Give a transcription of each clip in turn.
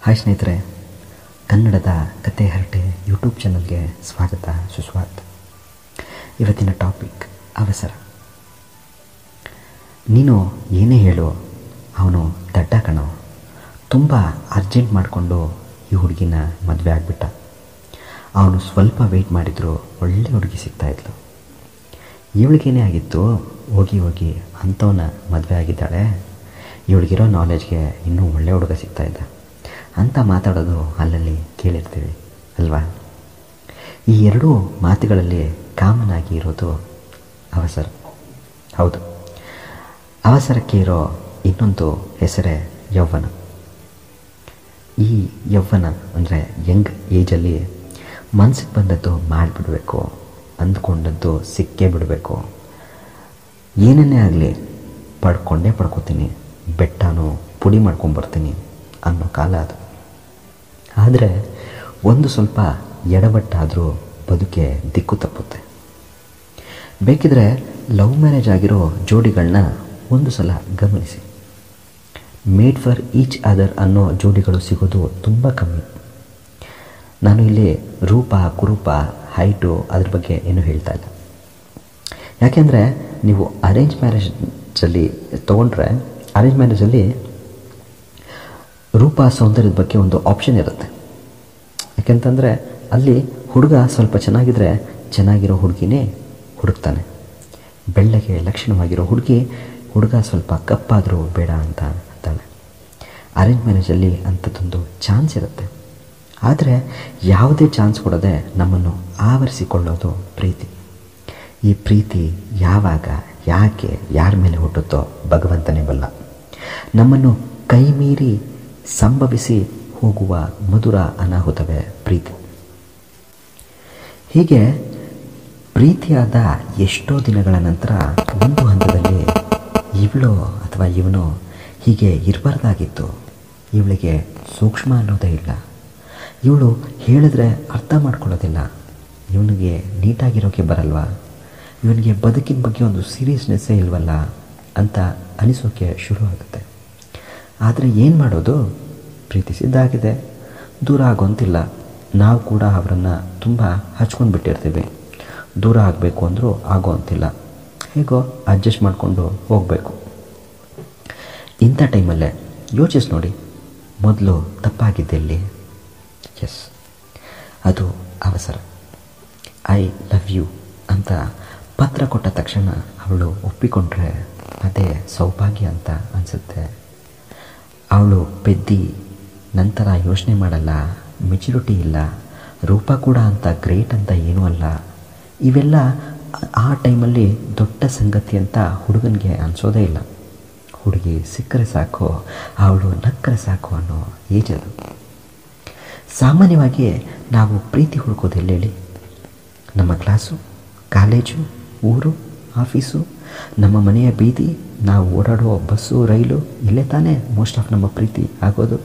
hi ಸ್ನೇಹಿತರೆ ಕನ್ನಡದ ಕತೆ ಹರಟೆ ಯೂಟ್ಯೂಬ್ ಚಾನಲ್ಗೆ ಸ್ವಾಗತ ಸುಸ್ವಾಗತ ಇವತ್ತಿನ ಟಾಪಿಕ್ ಅವಸರ ನೀನು ಏನೇ ಹೇಳು ಅವನು ದಡ್ಡ ಕಣೋ ತುಂಬ ಅರ್ಜೆಂಟ್ ಮಾಡಿಕೊಂಡು ಈ ಹುಡುಗಿನ ಮದುವೆ ಆಗಿಬಿಟ್ಟ ಅವನು ಸ್ವಲ್ಪ ವೆಯ್ಟ್ ಮಾಡಿದ್ರು ಒಳ್ಳೆ ಹುಡುಗಿ ಸಿಗ್ತಾಯಿದ್ಲು ಇವಳಿಗೇನೇ ಆಗಿತ್ತು ಹೋಗಿ ಹೋಗಿ ಅಂಥವನ್ನ ಮದುವೆ ಆಗಿದ್ದಾಳೆ ಇವಳಿಗಿರೋ ನಾಲೆಜ್ಗೆ ಇನ್ನೂ ಒಳ್ಳೆ ಹುಡುಗ ಸಿಗ್ತಾಯಿದ್ದ ಅಂತ ಮಾತಾಡೋದು ಅಲ್ಲಲ್ಲಿ ಕೇಳಿರ್ತೀವಿ ಅಲ್ವಾ ಈ ಎರಡೂ ಮಾತುಗಳಲ್ಲಿ ಕಾಮನ್ ಆಗಿ ಇರೋದು ಅವಸರ ಹೌದು ಅವಸರಕ್ಕೆ ಇರೋ ಇನ್ನೊಂದು ಹೆಸರೇ ಯೌವನ ಈ ಯೌವನ ಅಂದರೆ ಯಂಗ್ ಏಜಲ್ಲಿ ಮನ್ಸಿಗೆ ಬಂದದ್ದು ಮಾಡಿಬಿಡಬೇಕು ಅಂದ್ಕೊಂಡದ್ದು ಸಿಕ್ಕೇ ಬಿಡಬೇಕು ಏನನ್ನೇ ಆಗಲಿ ಪಡ್ಕೊಂಡೇ ಪಡ್ಕೋತೀನಿ ಬೆಟ್ಟನೂ ಪುಡಿ ಮಾಡ್ಕೊಂಬರ್ತೀನಿ ಅನ್ನೋ ಕಾಲ ಅದು ಆದರೆ ಒಂದು ಸ್ವಲ್ಪ ಎಡವಟ್ಟಾದರೂ ಬದುಕೆ ದಿಕ್ಕು ತಪ್ಪುತ್ತೆ ಬೇಕಿದ್ರೆ ಲವ್ ಮ್ಯಾರೇಜ್ ಆಗಿರೋ ಜೋಡಿಗಳನ್ನ ಒಂದು ಸಲ ಗಮನಿಸಿ ಮೇಡ್ ಫಾರ್ ಈಚ್ ಅದರ್ ಅನ್ನೋ ಜೋಡಿಗಳು ಸಿಗೋದು ತುಂಬ ಕಮ್ಮಿ ನಾನು ಇಲ್ಲಿ ರೂಪ ಕುರೂಪ ಹೈಟು ಅದ್ರ ಬಗ್ಗೆ ಏನೂ ಹೇಳ್ತಾ ಇಲ್ಲ ಯಾಕೆಂದರೆ ನೀವು ಅರೇಂಜ್ ಮ್ಯಾರೇಜಲ್ಲಿ ತೊಗೊಂಡ್ರೆ ಅರೇಂಜ್ ಮ್ಯಾರೇಜಲ್ಲಿ ರೂಪ ಸೌಂದರ್ಯದ ಬಗ್ಗೆ ಒಂದು ಆಪ್ಷನ್ ಇರುತ್ತೆ ಯಾಕೆಂತಂದರೆ ಅಲ್ಲಿ ಹುಡುಗ ಸ್ವಲ್ಪ ಚೆನ್ನಾಗಿದ್ದರೆ ಚೆನ್ನಾಗಿರೋ ಹುಡುಗಿನೇ ಹುಡುಕ್ತಾನೆ ಬೆಳ್ಳಗೆ ಲಕ್ಷಣವಾಗಿರೋ ಹುಡುಗಿ ಹುಡುಗ ಸ್ವಲ್ಪ ಕಪ್ಪಾದರೂ ಬೇಡ ಅಂತ ಅಂತಾಳೆ ಅರೇಂಜ್ ಮ್ಯಾರೇಜಲ್ಲಿ ಅಂಥದ್ದೊಂದು ಚಾನ್ಸ್ ಇರುತ್ತೆ ಆದರೆ ಯಾವುದೇ ಚಾನ್ಸ್ ಕೊಡದೆ ನಮ್ಮನ್ನು ಆವರಿಸಿಕೊಳ್ಳೋದು ಪ್ರೀತಿ ಈ ಪ್ರೀತಿ ಯಾವಾಗ ಯಾಕೆ ಯಾರ ಮೇಲೆ ಹುಟ್ಟುತ್ತೋ ಭಗವಂತನೇ ಬಲ್ಲ ನಮ್ಮನ್ನು ಕೈ ಮೀರಿ ಸಂಭವಿಸಿ ಹೋಗುವ ಮಧುರ ಅನಾಹುತವೇ ಪ್ರೀತಿ ಹೀಗೆ ಪ್ರೀತಿಯಾದ ಎಷ್ಟೋ ದಿನಗಳ ನಂತರ ಒಂದು ಹಂತದಲ್ಲಿ ಇವಳು ಅಥವಾ ಇವನು ಹೀಗೆ ಇರಬಾರ್ದಾಗಿತ್ತು ಇವಳಿಗೆ ಸೂಕ್ಷ್ಮ ಅನ್ನೋದೇ ಇಲ್ಲ ಇವಳು ಹೇಳಿದ್ರೆ ಅರ್ಥ ಮಾಡ್ಕೊಳ್ಳೋದಿಲ್ಲ ಇವನಿಗೆ ನೀಟಾಗಿರೋಕ್ಕೆ ಬರಲ್ವಾ ಇವನಿಗೆ ಬದುಕಿನ ಬಗ್ಗೆ ಒಂದು ಸೀರಿಯಸ್ನೆಸ್ಸೇ ಇಲ್ವಲ್ಲ ಅಂತ ಅನಿಸೋಕ್ಕೆ ಶುರು ಆಗುತ್ತೆ ಆದರೆ ಏನು ಮಾಡೋದು ಪ್ರೀತಿಸಿದ್ದಾಗಿದೆ ದೂರ ಆಗೋಂತಿಲ್ಲ ನಾವು ಕೂಡ ಅವರನ್ನು ತುಂಬ ಹಚ್ಕೊಂಡು ಬಿಟ್ಟಿರ್ತೀವಿ ದೂರ ಆಗಬೇಕು ಅಂದರೂ ಆಗೋ ಅಂತಿಲ್ಲ ಹೇಗೋ ಅಡ್ಜಸ್ಟ್ ಮಾಡಿಕೊಂಡು ಹೋಗಬೇಕು ಇಂಥ ಟೈಮಲ್ಲೇ ಯೋಚಿಸಿ ನೋಡಿ ಮೊದಲು ತಪ್ಪಾಗಿದ್ದೆಲ್ಲಿ ಎಸ್ ಅದು ಅವಸರ ಐ ಲವ್ ಯು ಅಂತ ಪತ್ರ ಕೊಟ್ಟ ತಕ್ಷಣ ಅವಳು ಒಪ್ಪಿಕೊಂಡ್ರೆ ಅದೇ ಸೌಭಾಗ್ಯ ಅಂತ ಅನಿಸುತ್ತೆ ಅವಳು ಪೆದ್ದಿ ನಂತರ ಯೋಚನೆ ಮಾಡಲ್ಲ ಮೆಚುರಿಟಿ ಇಲ್ಲ ರೂಪ ಕೂಡ ಅಂತ ಗ್ರೇಟ್ ಅಂತ ಏನೂ ಅಲ್ಲ ಇವೆಲ್ಲ ಆ ಟೈಮಲ್ಲಿ ದೊಡ್ಡ ಸಂಗತಿ ಅಂತ ಹುಡುಗನಿಗೆ ಅನಿಸೋದೇ ಇಲ್ಲ ಹುಡುಗಿ ಸಿಕ್ಕರೆ ಸಾಕು ಅವಳು ನಕ್ಕರೆ ಸಾಕು ಅನ್ನೋ ಏಜ್ ಅದು ಸಾಮಾನ್ಯವಾಗಿ ನಾವು ಪ್ರೀತಿ ಹುಡುಕೋದು ಎಲ್ಲೇಳಿ ನಮ್ಮ ಕ್ಲಾಸು ಕಾಲೇಜು ಊರು ಆಫೀಸು ನಮ್ಮ ಮನೆಯ ಬೀದಿ ನಾವು ಓಡಾಡೋ ಬಸ್ಸು ರೈಲು ಇಲ್ಲೇ ತಾನೇ ಮೋಸ್ಟ್ ಆಫ್ ನಮ್ಮ ಪ್ರೀತಿ ಆಗೋದು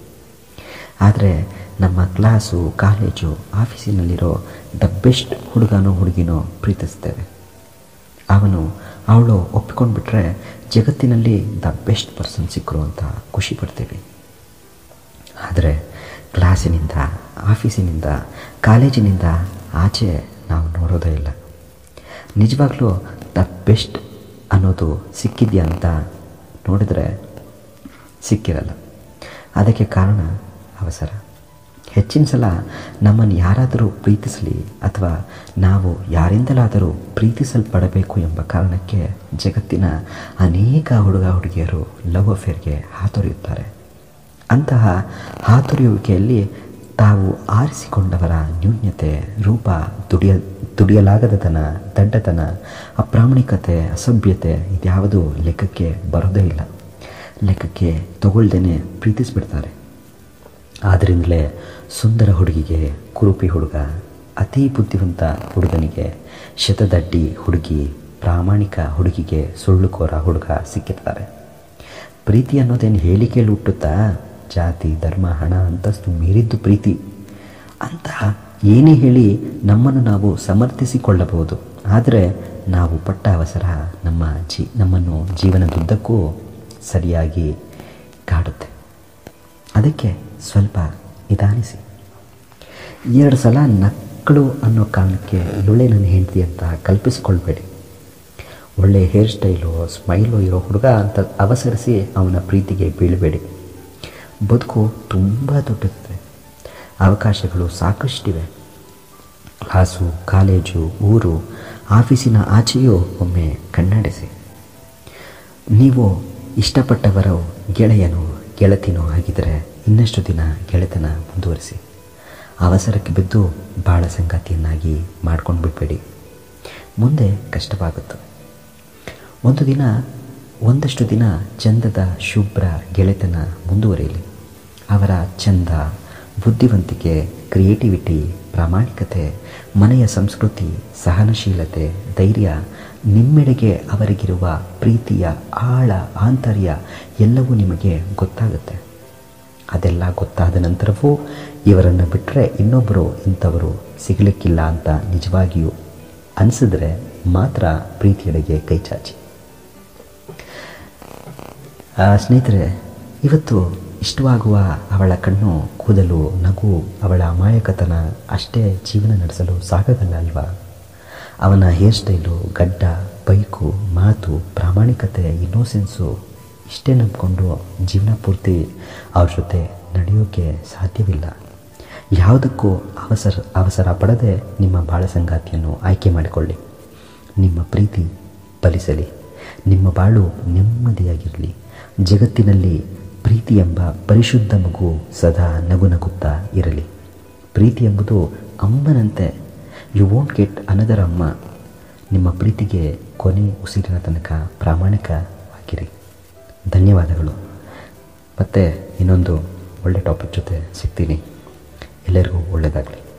ಆದರೆ ನಮ್ಮ ಕ್ಲಾಸು ಕಾಲೇಜು ಆಫೀಸಿನಲ್ಲಿರೋ ದ ಬೆಸ್ಟ್ ಹುಡುಗನೋ ಹುಡುಗಿನೋ ಪ್ರೀತಿಸ್ತೇವೆ ಅವನು ಅವಳು ಒಪ್ಪಿಕೊಂಡ್ಬಿಟ್ರೆ ಜಗತ್ತಿನಲ್ಲಿ ದ ಬೆಸ್ಟ್ ಪರ್ಸನ್ ಸಿಕ್ಕರು ಅಂತ ಖುಷಿ ಪಡ್ತೇವೆ ಆದರೆ ಕ್ಲಾಸಿನಿಂದ ಆಫೀಸಿನಿಂದ ಕಾಲೇಜಿನಿಂದ ಆಚೆ ನಾವು ನೋಡೋದೇ ಇಲ್ಲ ನಿಜವಾಗ್ಲೂ ದ ಬೆಸ್ಟ್ ಅನ್ನೋದು ಸಿಕ್ಕಿದೆಯಾ ಅಂತ ನೋಡಿದರೆ ಸಿಕ್ಕಿರಲ್ಲ ಅದಕ್ಕೆ ಕಾರಣ ಅವಸರ ಹೆಚ್ಚಿನ ಸಲ ನಮ್ಮನ್ನು ಯಾರಾದರೂ ಪ್ರೀತಿಸಲಿ ಅಥವಾ ನಾವು ಯಾರಿಂದಲಾದರೂ ಪ್ರೀತಿಸಲ್ಪಡಬೇಕು ಎಂಬ ಕಾರಣಕ್ಕೆ ಜಗತ್ತಿನ ಅನೇಕ ಹುಡುಗ ಹುಡುಗಿಯರು ಲವ್ ಅಫೇರ್ಗೆ ಹಾತೊರೆಯುತ್ತಾರೆ ಅಂತಹ ಹಾತೊರೆಯುವಿಕೆಯಲ್ಲಿ ತಾವು ಆರಿಸಿಕೊಂಡವರ ನ್ಯೂನ್ಯತೆ ರೂಪ ದುಡಿಯ ದುಡಿಯಲಾಗದತನ ದಡ್ಡತನ ಅಪ್ರಾಮಾಣಿಕತೆ ಅಸಭ್ಯತೆ ಇದ್ಯಾವುದೂ ಲೆಕ್ಕಕ್ಕೆ ಬರೋದೇ ಇಲ್ಲ ಲೆಕ್ಕಕ್ಕೆ ತಗೊಳ್ದೇನೆ ಪ್ರೀತಿಸಿಬಿಡ್ತಾರೆ ಆದ್ದರಿಂದಲೇ ಸುಂದರ ಹುಡುಗಿಗೆ ಕುರುಪಿ ಹುಡುಗ ಅತಿ ಬುದ್ಧಿವಂತ ಹುಡುಗನಿಗೆ ಶತದಡ್ಡಿ ಹುಡುಗಿ ಪ್ರಾಮಾಣಿಕ ಹುಡುಗಿಗೆ ಸುಳ್ಳುಕೋರ ಹುಡುಗ ಸಿಕ್ಕಿರ್ತಾರೆ ಪ್ರೀತಿ ಅನ್ನೋದೇನು ಹೇಳಿ ಕೇಳಿ ಹುಟ್ಟುತ್ತಾ ಜಾತಿ ಧರ್ಮ ಹಣ ಅಂತಸ್ತು ಮೀರಿದ್ದು ಪ್ರೀತಿ ಅಂತ ಏನೇ ಹೇಳಿ ನಮ್ಮನ್ನು ನಾವು ಸಮರ್ಥಿಸಿಕೊಳ್ಳಬಹುದು ಆದರೆ ನಾವು ಪಟ್ಟ ಅವಸರ ನಮ್ಮ ಜೀ ನಮ್ಮನ್ನು ಜೀವನದುದ್ದಕ್ಕೂ ಸರಿಯಾಗಿ ಕಾಡುತ್ತೆ ಅದಕ್ಕೆ ಸ್ವಲ್ಪ ನಿಧಾನಿಸಿ ಎರಡು ಸಲ ನಕ್ಕಳು ಅನ್ನೋ ಕಾರಣಕ್ಕೆ ಇವಳೇ ನನ್ನ ಹೆಂಡತಿ ಅಂತ ಕಲ್ಪಿಸ್ಕೊಳ್ಬೇಡಿ ಒಳ್ಳೆ ಹೇರ್ ಸ್ಟೈಲು ಸ್ಮೈಲು ಇರೋ ಹುಡುಗ ಅಂತ ಅವಸರಿಸಿ ಅವನ ಪ್ರೀತಿಗೆ ಬೀಳಬೇಡಿ ಬದುಕು ತುಂಬ ದೊಡ್ಡದಿದೆ ಅವಕಾಶಗಳು ಸಾಕಷ್ಟಿವೆ ಕ್ಲಾಸು ಕಾಲೇಜು ಊರು ಆಫೀಸಿನ ಆಚೆಯೂ ಒಮ್ಮೆ ಕಣ್ಣಾಡಿಸಿ ನೀವು ಇಷ್ಟಪಟ್ಟವರು ಗೆಳೆಯನೋ ಗೆಳತಿನೋ ಆಗಿದ್ದರೆ ಇನ್ನಷ್ಟು ದಿನ ಗೆಳೆತನ ಮುಂದುವರಿಸಿ ಅವಸರಕ್ಕೆ ಬಿದ್ದು ಬಾಳ ಸಂಗಾತಿಯನ್ನಾಗಿ ಮಾಡ್ಕೊಂಡು ಬಿಡಬೇಡಿ ಮುಂದೆ ಕಷ್ಟವಾಗುತ್ತೆ ಒಂದು ದಿನ ಒಂದಷ್ಟು ದಿನ ಚಂದದ ಶುಭ್ರ ಗೆಳೆತನ ಮುಂದುವರಿಯಲಿ ಅವರ ಚಂದ ಬುದ್ಧಿವಂತಿಕೆ ಕ್ರಿಯೇಟಿವಿಟಿ ಪ್ರಾಮಾಣಿಕತೆ ಮನೆಯ ಸಂಸ್ಕೃತಿ ಸಹನಶೀಲತೆ ಧೈರ್ಯ ನಿಮ್ಮೆಡೆಗೆ ಅವರಿಗಿರುವ ಪ್ರೀತಿಯ ಆಳ ಆಂತರ್ಯ ಎಲ್ಲವೂ ನಿಮಗೆ ಗೊತ್ತಾಗುತ್ತೆ ಅದೆಲ್ಲ ಗೊತ್ತಾದ ನಂತರವೂ ಇವರನ್ನು ಬಿಟ್ಟರೆ ಇನ್ನೊಬ್ಬರು ಇಂಥವರು ಸಿಗಲಿಕ್ಕಿಲ್ಲ ಅಂತ ನಿಜವಾಗಿಯೂ ಅನಿಸಿದ್ರೆ ಮಾತ್ರ ಪ್ರೀತಿಯೆಡೆಗೆ ಕೈ ಚಾಚಿ ಆ, ಸ್ನೇಹಿತರೆ ಇವತ್ತು ಇಷ್ಟವಾಗುವ ಅವಳ ಕಣ್ಣು ಕೂದಲು ನಗು ಅವಳ ಅಮಾಯಕತನ ಅಷ್ಟೇ ಜೀವನ ನಡೆಸಲು ಸಾಕಾಗಲ್ಲ ಅಲ್ವಾ ಅವನ ಹೇರ್ ಸ್ಟೈಲು ಗಡ್ಡ ಬೈಕು ಮಾತು ಪ್ರಾಮಾಣಿಕತೆ ಇನ್ನೋಸೆನ್ಸು ಇಷ್ಟೇ ನಂಬಿಕೊಂಡು ಜೀವನ ಪೂರ್ತಿ ಅವ್ರ ಜೊತೆ ನಡೆಯೋಕ್ಕೆ ಸಾಧ್ಯವಿಲ್ಲ ಯಾವುದಕ್ಕೂ ಅವಸರ ಅವಸರ ಪಡದೆ ನಿಮ್ಮ ಬಾಳ ಸಂಗಾತಿಯನ್ನು ಆಯ್ಕೆ ಮಾಡಿಕೊಳ್ಳಿ ನಿಮ್ಮ ಪ್ರೀತಿ ಫಲಿಸಲಿ ನಿಮ್ಮ ಬಾಳು ನೆಮ್ಮದಿಯಾಗಿರಲಿ ಜಗತ್ತಿನಲ್ಲಿ ಪ್ರೀತಿ ಎಂಬ ಪರಿಶುದ್ಧ ಮಗು ಸದಾ ನಗು ನಗುತ್ತಾ ಇರಲಿ ಪ್ರೀತಿ ಎಂಬುದು ಅಮ್ಮನಂತೆ ಯು ವೋಂಟ್ ಗೆಟ್ ಅನದರ್ ಅಮ್ಮ ನಿಮ್ಮ ಪ್ರೀತಿಗೆ ಕೊನೆ ಉಸಿರಿನ ತನಕ ಪ್ರಾಮಾಣಿಕ ಆಗಿರಿ ಧನ್ಯವಾದಗಳು ಮತ್ತೆ ಇನ್ನೊಂದು ಒಳ್ಳೆ ಟಾಪಿಕ್ ಜೊತೆ ಸಿಗ್ತೀನಿ ಎಲ್ಲರಿಗೂ ಒಳ್ಳೆಯದಾಗಲಿ